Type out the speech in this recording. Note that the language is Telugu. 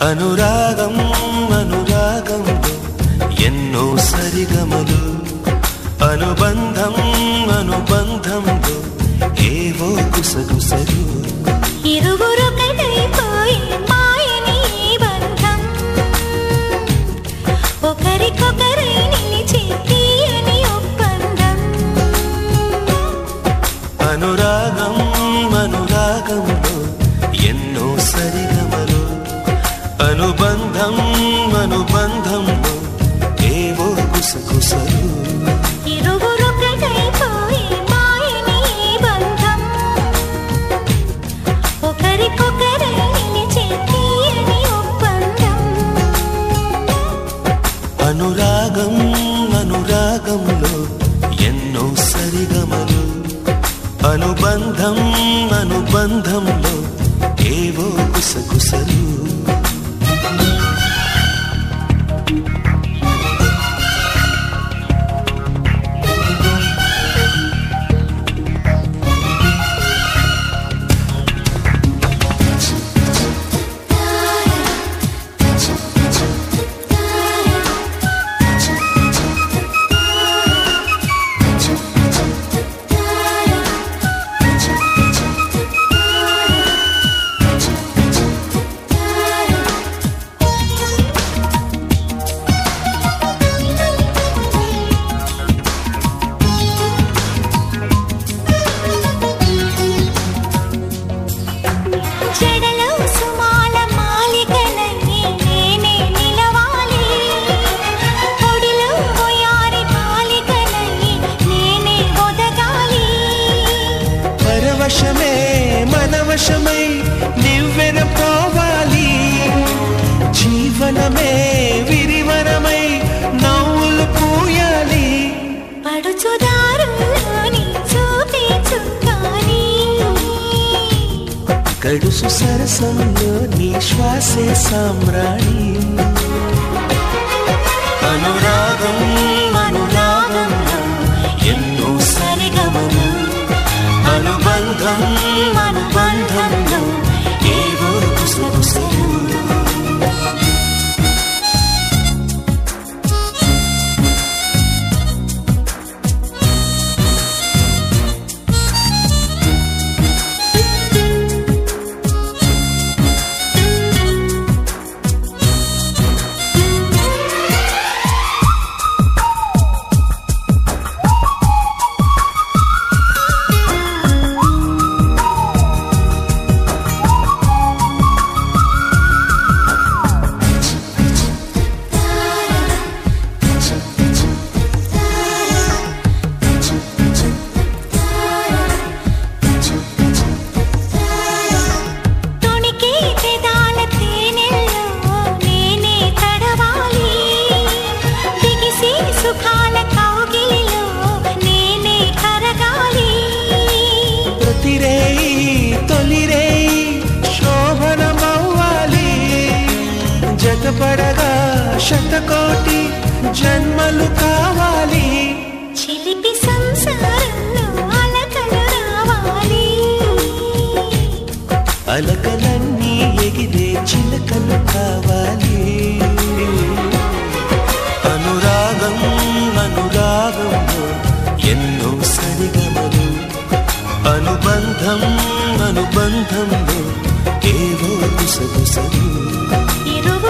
అనురాగం అనురాగంలో ఎన్నో సరిగమలు అనుబంధం అనుబంధంలో ఏవో గుసగుసలు ఇరువురొకటైపోయి మాయని ఈ బంధం ఒకరికొకరై నిలిచే తీయని ఒప్పందం అనురాగం అనురాగంలో ఎన్నో సరిగమలు అనుబంధం అనుబంధంలో ఏవో గుసగుసలు ఇరువురొకటైపోయి మాయని ఈ బంధం ఒకరికొకరై నిలిచే తీయని ఒప్పందం అనురాగం అనురాగంలో ఎన్నో సరిగమలు అనుబంధం అనుబంధంలో ఏవో గుసగుసలు చెడలో సుమాల మాలికలన్నీ నేనే నిలవాలి పొడిలో పోయారి మాలికలన్నీ నేనే ఒదగాలి పరవశమే మనవశమై నివ్వెన పోవాలి జీవనమే విరివనమై నవ్వులు పూయాలి పడుచుదారుల్లోని చూపే చుక్కాని గడుసు సరసంలో నీ శ్వాసే సామ్రాణి అనురాగం అనురాగంలో ఎన్నో సరిగమలు అనుబంధం అనుబంధంలో ఏవో గుసగుసలు తొణికే పెదాల తేనెల్లో నేనే తడవాలి బిగిసి సుఖాల కౌగిలిలో నేనే కరగాలి ప్రతిరేయి తొలిరేయి శోభనమవ్వాలి జతపడగా శతకోటి జన్మలు కావాలి చిలిపి సంసారంలో అలకలు రావాలి అలకలన్నీ ఎగిరే చిలకలు కావాలి అనురాగం అనురాగంలో ఎన్నో సరిగమలు అనుబంధం అనుబంధంలో ఏవో గుసగుసలు ఇరు